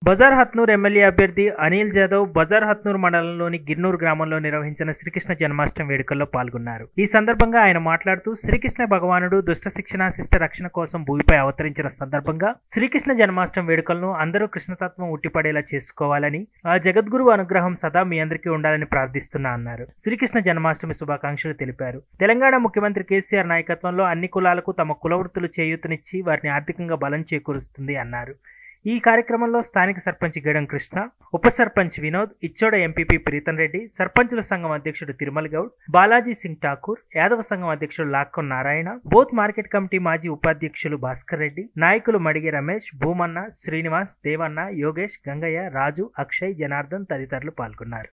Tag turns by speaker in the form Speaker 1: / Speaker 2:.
Speaker 1: Bazar Hathnoor MLA అభ్యర్థి అనిల్ జాదవ్ బజార్ హత్నూర్ మండలంలోని గిర్నూర్ గ్రామంలో నిర్వహించిన శ్రీకృష్ణ జన్మాష్టమి వేడుకల్లో పాల్గొన్నారు ఈ సందర్భంగా ఆయన మాట్లాడుతూ శ్రీకృష్ణ భగవానుడు దుష్ట శిక్షణ శిష్ట రక్షణ కోసం భూమిపై అవతరించిన సందర్భంగా శ్రీకృష్ణ జన్మాష్టమి వేడుకలను అందరూ కృష్ణతత్వం ఉట్టిపడేలా చేసుకోవాలని ఆ జగద్గురు అనుగ్రహం సదా మీ అందరికీ ఉండాలని ప్రార్థిస్తున్నా అన్నారు శ్రీకృష్ణ జన్మాష్టమి శుభాకాంక్షలు తెలిపారు తెలంగాణ ముఖ్యమంత్రి కేసీఆర్ నాయకత్వంలో అన్ని కులాలకు తమ కులవృత్తులు చేయూతనిచ్చి వారిని ఆర్థికంగా బలం చేకూరుస్తుంది అన్నారు ఈ కార్యక్రమంలో స్థానిక సర్పంచ్ గడం కృష్ణ ఉప సర్పంచ్ వినోద్ ఇచ్చోడ ఎంపీపీ ప్రీతన్ రెడ్డి సర్పంచుల సంఘం అధ్యక్షుడు తిరుమల్ గౌడ్ బాలాజీ సింగ్ ఠాకూర్ యాదవ సంఘం అధ్యక్షుడు లాక్కన్ నారాయణ బోత్ మార్కెట్ కమిటీ మాజీ ఉపాధ్యక్షులు భాస్కర్ రెడ్డి నాయకులు మడిగి రమేష్ భూమన్న శ్రీనివాస్ దేవన్న యోగేష్ గంగయ్య రాజు అక్షయ్ జనార్దన్ తదితరులు పాల్గొన్నారు